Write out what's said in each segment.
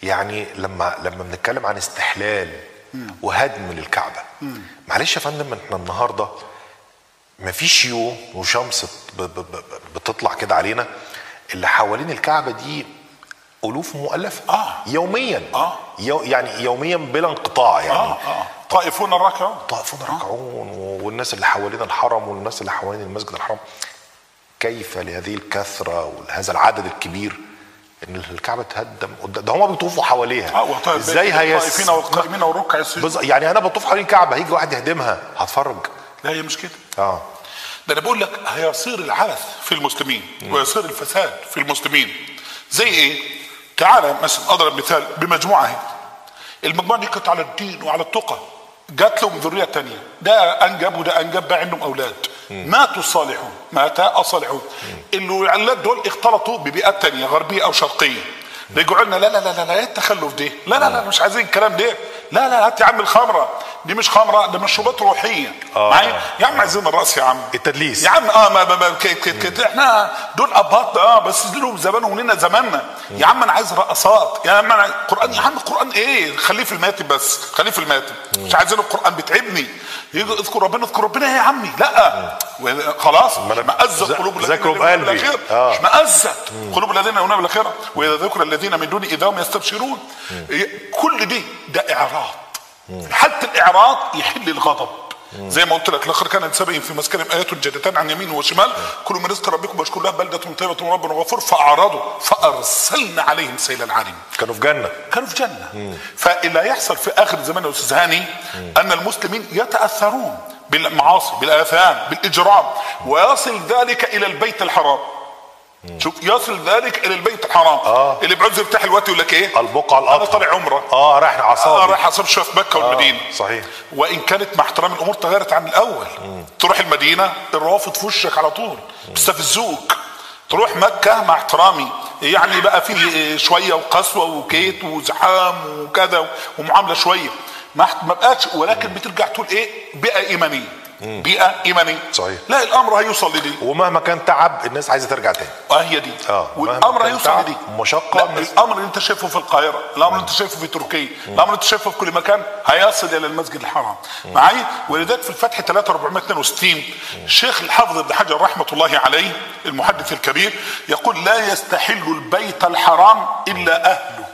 يعني لما لما بنتكلم عن استحلال وهدم للكعبه معلش يا فندم احنا النهارده مفيش يوم وشمس ب- ب- ب- بتطلع كده علينا اللي حوالين الكعبه دي الوف مؤلفه آه. يوميا آه. يو يعني يوميا بلا انقطاع يعني اه اه طائفون الركعون طائفون راكعون والناس اللي حوالين الحرم والناس اللي حوالين المسجد الحرام كيف لهذه الكثره ولهذا العدد الكبير ان الكعبه تهدم قدام- ده هم بيطوفوا حواليها اه وطيب ازاي هيس الطائفين والقائمين والركع السجود بز... يعني انا بطوف حوالين الكعبه هيجي واحد يهدمها هتفرج لا هي مش كده اه ده انا بقول لك هيصير العبث في المسلمين ويصير الفساد في المسلمين زي ايه تعالى مثلا اضرب مثال بمجموعه هي المجموعه دي كانت على الدين وعلى التقى جات لهم ذريه تانية ده انجب وده انجب بقى عندهم اولاد ماتوا الصالحون ماتا الصالحون الولاد دول اختلطوا ببيئات تانية غربيه او شرقيه رجعوا لنا لا لا لا لا لا ايه التخلف ده لا لا لا مش عايزين الكلام ده لا لا هات يا عم الخمره دي مش خمره ده مشروبات روحيه آه. معايا يا عم عايزين الراس يا عم التدليس يا عم اه ما ما ما كده كده كده احنا دول ابهات اه بس لهم زمانهم ولنا زماننا يا عم انا عايز رقصات يا عم انا قران يا عم القران ايه خليه في الماتب بس خليه في الماتب مش عايزين القران بتعبني يجي اذكر ربنا اذكر ربنا إيه يا عمي لا خلاص ما أنا مأزت ذ- قلوب ذاكروا يؤمنون بقلبي. بالآخرة. آه. مش مأزت قلوب الذين يؤمنون بالاخره واذا ذكر الذين من دون اذا هم يستبشرون كل دي ده اعراض حالة الاعراض يحل الغضب زي ما قلت لك لقد كان سبعين في مسكنهم ايات جدتان عن يمين وشمال كلوا من رزق ربكم واشكروا له بلده طيبه ورب غفور فاعرضوا فارسلنا عليهم سيل العرم كانوا في جنه كانوا في جنه فاللي هيحصل في اخر الزمان يا استاذ هاني ان المسلمين يتاثرون بالمعاصي بالاثام بالاجرام ويصل ذلك الى البيت الحرام شوف يصل ذلك الى البيت الحرام آه. اللي بعوز يفتح الوقت يقول لك ايه البقعه انا الاطهر طالع عمره اه رايح اه عصابي رايح اصاب شويه في مكه والمدينه صحيح وان كانت مع احترام الامور تغيرت عن الاول تروح المدينه الروافض في وشك على طول بيستفزوك تروح مكه مع احترامي يعني بقى فيه شويه وقسوه وكيت وزحام وكذا ومعامله شويه ما ما بقاش ولكن بترجع تقول ايه بيئه ايمانيه بيئه ايمانيه صحيح. لا الامر هيوصل لدي ومهما كان تعب الناس عايزه ترجع تاني اه هي دي آه، والامر مهما كان هيوصل تعب لدي ومشقة لا الناس- الامر اللي انت شايفه في القاهره الامر اللي انت شايفه في تركيا الامر اللي انت شايفه في كل مكان هيصل الى المسجد الحرام معايا ولذلك في الفتح 3462 الشيخ الحافظ ابن حجر رحمه الله عليه المحدث الكبير يقول لا يستحل البيت الحرام الا اهله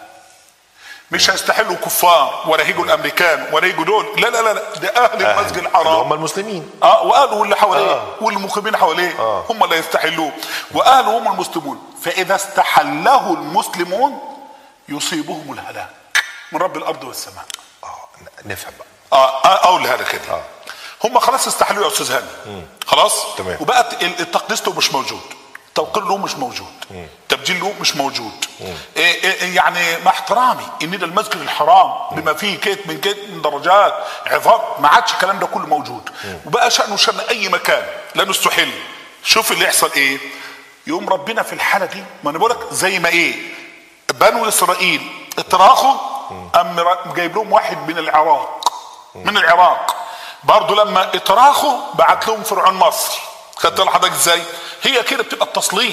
مش هيستحلوا كفار ولا هيجوا الامريكان ولا هيجوا دول لا لا لا لا ده اهل المسجد اللي الحرام هم المسلمين اه واهله واللي حواليه آه. آه. والمقيمين حواليه آه. آه. هم اللي يستحلوه واهله هم المسلمون فاذا استحله المسلمون يصيبهم الهلاك من رب الارض والسماء اه ن- نفهم بقى اه, آه اقول لها كده آه. آه. هم خلاص استحلوه يا استاذ هاني خلاص تمام. وبقت ال- التقديس له مش موجود توقير له مش موجود تبجيل له مش موجود إيه إيه يعني مع احترامي ان ده المسجد الحرام بما فيه كيت من كيت من درجات عظام ما عادش الكلام ده كله موجود وبقى شأنه شأن اي مكان لا نستحل شوف اللي يحصل ايه يقوم ربنا في الحاله دي ما انا بقول لك زي ما ايه بنو اسرائيل اتراخوا ام جايب لهم واحد من العراق من العراق برضه لما اتراخوا بعت لهم فرعون مصر خدت بالك حضرتك ازاي هي كده بتبقى التسليط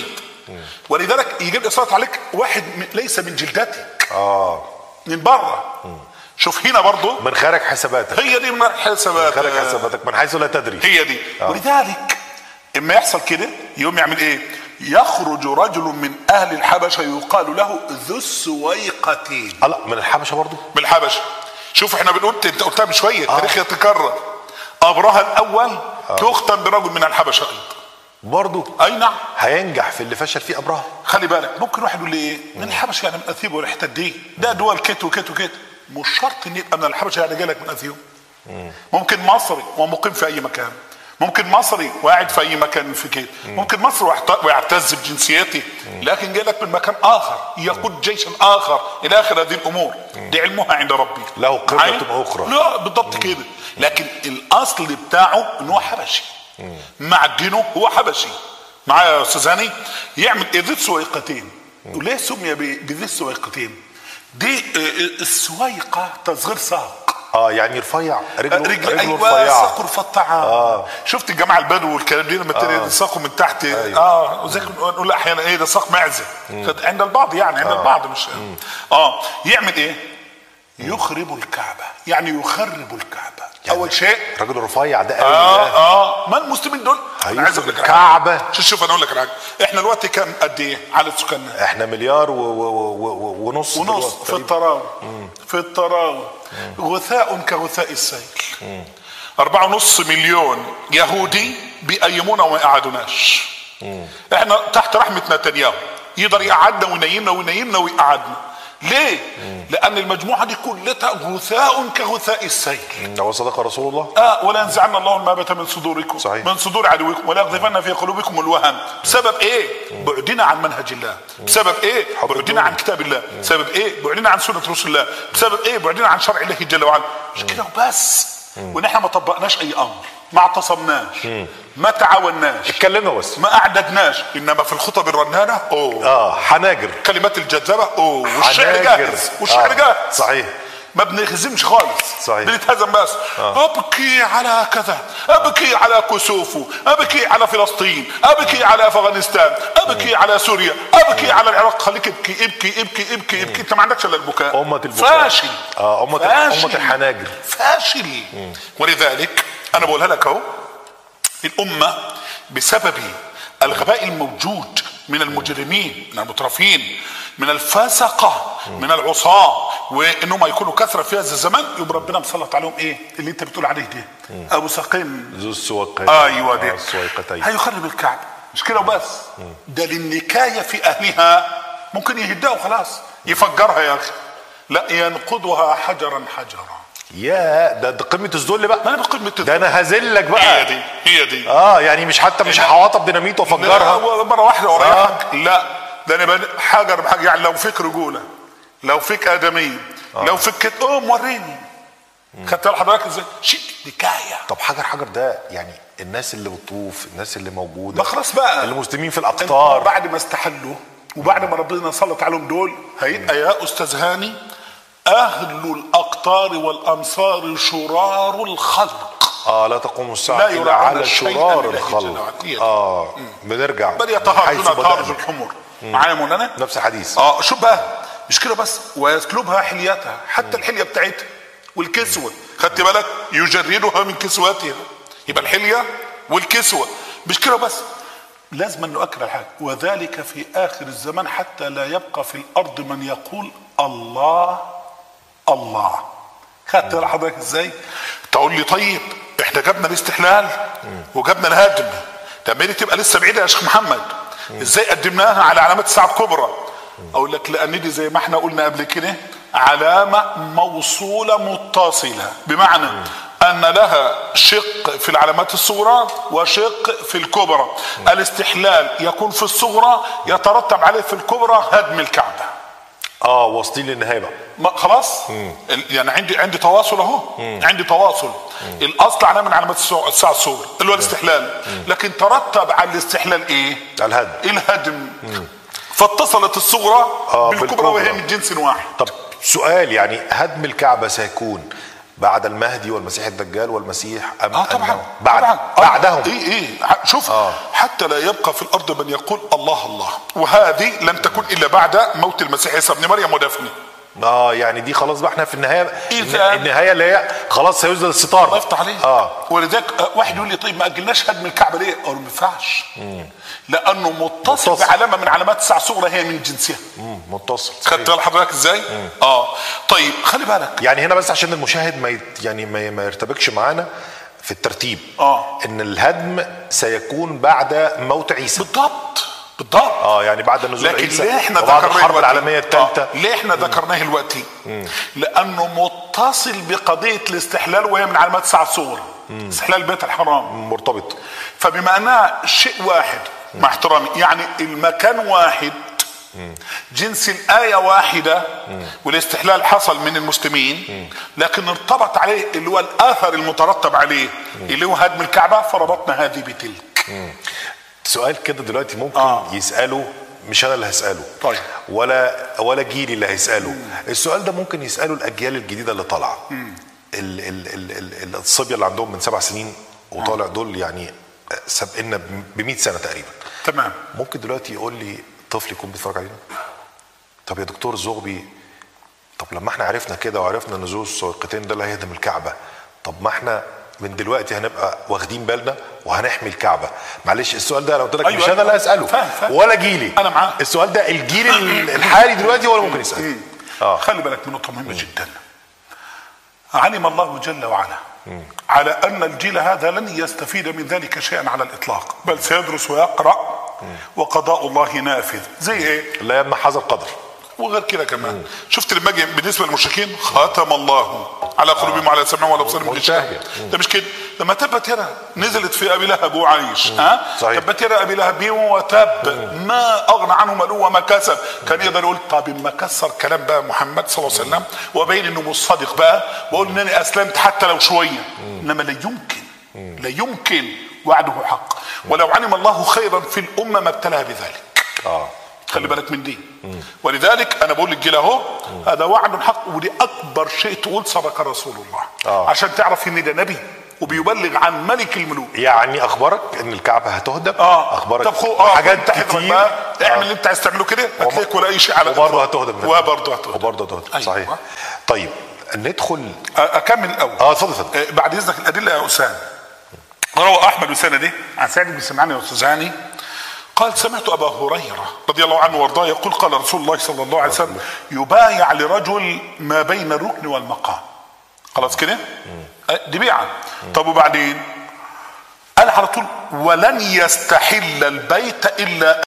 ولذلك يجيب اسرائيل عليك واحد من ليس من جلدتك اه من بره شوف هنا برضه من خارج حساباتك هي دي من الحسابات خارج حساباتك من حيث لا تدري هي دي ولذلك اما يحصل كده يقوم يعمل ايه يخرج رجل من اهل الحبشه يقال له ذو السويقتين اه لا من الحبشه برضو من الحبشه شوف احنا بنقول انت قلتها من شويه التاريخ يتكرر ابرهه الاول تختم برجل من الحبشه ايضا برضو اي نعم هينجح في اللي فشل فيه ابراهيم خلي بالك ممكن واحد يقول لي ايه من الحبشه يعني من اثيوبيا ولا الحتت دي ده دول كت وكت وكت مش شرط ان يبقى من الحبشه يعني جالك من اثيوبيا ممكن مصري ومقيم في اي مكان ممكن مصري وقاعد في اي مكان في كده ممكن مصري ويحت- ويعتز بجنسيته لكن جالك من مكان اخر يقود جيشا اخر الى اخر هذه الامور دي علمها عند ربي له قيمة معايا؟ أخرى. لا بالضبط كده لكن الاصل بتاعه ان هو حبشي معدنه هو حبشي معايا يا استاذ هاني يعمل ايه ذي السويقتين وليه سمي ب- بذي السويقتين دي آه، آه، السويقه تصغير ساق اه يعني رفيع رجله رجل رجله ايوه رفيعه ساقه رفطعه آه. شفت الجماعه البدو والكلام دي لما تلاقي ساقه من تحت أيوة. اه وزي كنا نقول احيانا ايه ده ساق معزه عند البعض يعني عند البعض مش اه يعمل ايه؟ يخرب الكعبه يعني يخرب الكعبه يعني اول شيء الراجل الرفيع ده قوي اه ده اه ما المسلمين دول انا عايز اقول لك على الكعبة. حاجة. شوف شوف انا اقول لك على حاجه احنا دلوقتي كام قد ايه عدد سكاننا احنا مليار و و و و ونص ونص دلوقتي في تقريباً. التراوي في التراوي غثاء كغثاء السيل أربعة ونص مليون يهودي بيقيمونا وما يقعدوناش احنا تحت رحمة نتنياهو يقدر يقعدنا وينيمنا وينيمنا ويقعدنا ليه؟ لأن المجموعة دي كلها غثاء كغثاء السيل هو صدق رسول الله اه ولا ينزعن الله المهبة من صدوركم صحيح. من صدور عدوكم ولا يقذفن في قلوبكم الوهن بسبب ايه بعدنا عن منهج الله بسبب ايه حب بعدنا الدنيا. عن كتاب الله بسبب ايه بعدنا عن سنة رسول الله بسبب ايه بعدنا عن شرع الله جل وعلا مش كده وبس ونحن ما طبقناش اي امر ما اعتصمناش ما تعاوناش اتكلمنا بس ما اعددناش انما في الخطب الرنانه اوه اه حناجر كلمات الجذابه اوه والشعر حناجر. جاهز والشعر آه، جاهز صحيح ما بنهزمش خالص صحيح. بنتهزم بس ابكي على كذا ابكي على كسوفو ابكي على فلسطين ابكي على افغانستان ابكي على سوريا ابكي على العراق خليك ابكي ابكي ابكي ابكي ابكي انت ما عندكش الا البكاء أمة البكاء. فاشل آه، أمة فاشل. أمة الحناجر. فاشل ولذلك انا بقولها لك اهو الامه بسبب الغباء الموجود من المجرمين من المترفين من الفاسقه من العصاه وانهم يكونوا كثره في هذا الزمان يبقى ربنا مسلط عليهم ايه اللي انت بتقول عليه ده ابو سقيم ذو السويقتين ايوه آه، ده السويقتين هيخرب الكعبه مش كده وبس ده للنكايه في اهلها ممكن يهدها وخلاص يفجرها يا اخي لا ينقضها حجرا حجرا يا ده ده قمه الذل بقى ما انا بقمه ده انا هذلك هي بقى دي هي دي اه يعني مش حتى مش لا. هحوطها بديناميت وافجرها لا مره واحده آه. وريحك لا ده انا بن- حجر بحجر يعني لو فيك رجوله لو فيك ادميه لو فيك كت قوم وريني خدت بالك حضرتك ازاي؟ شيء نكايه طب حجر حجر ده يعني الناس اللي بتطوف الناس اللي موجوده ما خلاص بقى المسلمين في انت الاقطار بعد ما استحلوا وبعد ما ربنا سلط عليهم دول هيبقى يا استاذ هاني اهل الاقطار والامصار شرار الخلق اه لا تقوم الساعه لا الا يراعون على شيئاً شرار لله جل الخلق وعلا. هي دي. اه بنرجع بل من يتهرجون حيث تهرج بدأنا. الحمر معايا يا مولانا نفس الحديث اه شوف بقى مش كده بس ويسلبها حليتها حتى الحليه بتاعتها والكسوه خدت بالك يجردها من كسوتها يبقى الحليه والكسوه مش كده بس لازم أن نؤكد على حاجه وذلك في اخر الزمان حتى لا يبقى في الارض من يقول الله الله خدت بالك حضرتك ازاي تقول لي طيب احنا جبنا الاستحلال وجبنا الهدم طب ما دي تبقى لسه بعيده يا شيخ محمد ازاي قدمناها على علامات الساعه الكبرى اقول لك لان دي زي ما احنا قلنا قبل كده علامه موصوله متصله بمعنى ان لها شق في العلامات الصغرى وشق في الكبرى الاستحلال يكون في الصغرى يترتب عليه في الكبرى هدم الكعبه اه واصلين للنهايه بقى ما خلاص ال- يعني عندي عندي تواصل اهو عندي تواصل الاصل علامه من علامات السع- الساعه الصغرى اللي هو الاستحلال لكن ترتب على الاستحلال ايه؟ الهدم الهدم فاتصلت الصغرى آه، بالكبرى بالكبرى. وهي من جنس واحد طب سؤال يعني هدم الكعبه سيكون بعد المهدي والمسيح الدجال والمسيح ام اه طبعا أنه بعد طبعا بعدهم ايه ايه ح- شوف آه. حتى لا يبقى في الارض من يقول الله الله وهذه لن تكون الا بعد موت المسيح عيسى ابن مريم ودفنه اه يعني دي خلاص بقى احنا في النهايه إذا- النهايه اللي هي خلاص سينزل الستار الله يفتح عليه اه ولذلك آه، واحد يقول لي طيب ما اجلناش هدم الكعبه ليه؟ اقول له ما ينفعش لانه متصل متصل. بعلامه من علامات الساعه الصغرى هي من جنسها مم، متصل خدت بال حضرتك ازاي؟ اه طيب خلي بالك يعني هنا بس عشان المشاهد ما يت يعني ما, ما يرتبكش معانا في الترتيب آه. ان الهدم سيكون بعد موت عيسى بالضبط بالضبط اه يعني بعد نزول لكن عيسى ليه احنا وبعد ذكرناه الحرب دلوقتي؟ العالميه الثالثه آه. ليه احنا ذكرناه دلوقتي؟ لانه متصل بقضيه الاستحلال وهي من علامات الساعه الصغرى استحلال بيت الحرام مرتبط فبما انها شيء واحد مع احترامي يعني المكان واحد جنس الآية واحدة والاستحلال حصل من المسلمين لكن ارتبط عليه اللي هو الآثر المترتب عليه اللي هو هدم الكعبة فربطنا هذه بتلك سؤال كده دلوقتي ممكن آه. يساله مش انا اللي هساله طيب. ولا ولا جيلي اللي هيساله السؤال ده ممكن يساله الاجيال الجديده اللي طالعه ال ال ال ال الصبيه اللي عندهم من سبع سنين وطالع دول يعني سابقنا ب 100 سنه تقريبا تمام ممكن دلوقتي يقول لي طفل يكون بيتفرج علينا طب يا دكتور زغبي طب لما احنا عرفنا كده وعرفنا ان ذو السويقتين ده اللي هيهدم الكعبه طب ما احنا من دلوقتي هنبقى واخدين بالنا وهنحمي الكعبه معلش السؤال ده انا قلت لك أيوة، مش انا أيوة. اللي اساله فاهم، فاهم. ولا جيلي أنا معاك. السؤال ده الجيل ال- الحالي دلوقتي ولا ممكن يساله اه خلي بالك من نقطة مهمة جدا علم الله جل وعلا على أن الجيل هذا لن يستفيد من ذلك شيئا على الإطلاق بل سيدرس ويقرأ وقضاء الله نافذ زي إيه لا يما حذر قدر وغير كده كمان شفت لما اجي بالنسبه للمشركين ختم الله على قلوبهم وعلى سمعهم وعلى ابصارهم منتهية. غشاوة. ده مش كده لما تبت يدا نزلت في ابي لهب وعايش ها صحيح. تبت يدا ابي لهب وتب ما اغنى عنه ماله وما كسب كان يقدر يقول طب اما كسر كلام بقى محمد صلى الله عليه وسلم وبين انه مش صادق بقى واقول انني اسلمت حتى لو شويه انما لا يمكن لا يمكن وعده حق ولو علم الله خيرا في الامه ما ابتلاها بذلك اه خلي بالك من دي ولذلك انا بقول للجيل اهو هذا وعد حق ودي اكبر شيء تقول صدق رسول الله آه. عشان تعرف ان ده نبي وبيبلغ عن ملك الملوك يعني اخبارك ان الكعبه هتهدم اه اخبارك طب خو اه حاجات انت حضرتك كتير بقى آه. اعمل اللي انت عايز تعمله كده هتلاقيك ولا اي شيء على وبرضه الإطلاق. هتهدم وبرضه هتهدم وبرضه هتهدم أيوة. صحيح طيب ندخل اكمل الاول اه اتفضل اتفضل آه، بعد اذنك الادله يا اسامه روى احمد بسنده عن سعيد بن سمعان والسوزاني قال سمعت ابا هريره رضي الله عنه وارضاه يقول قال رسول الله صلى الله عليه وسلم يبايع لرجل ما بين الركن والمقام خلاص كده آه، دي بيعه طب وبعدين قال على طول ولن يستحل البيت الا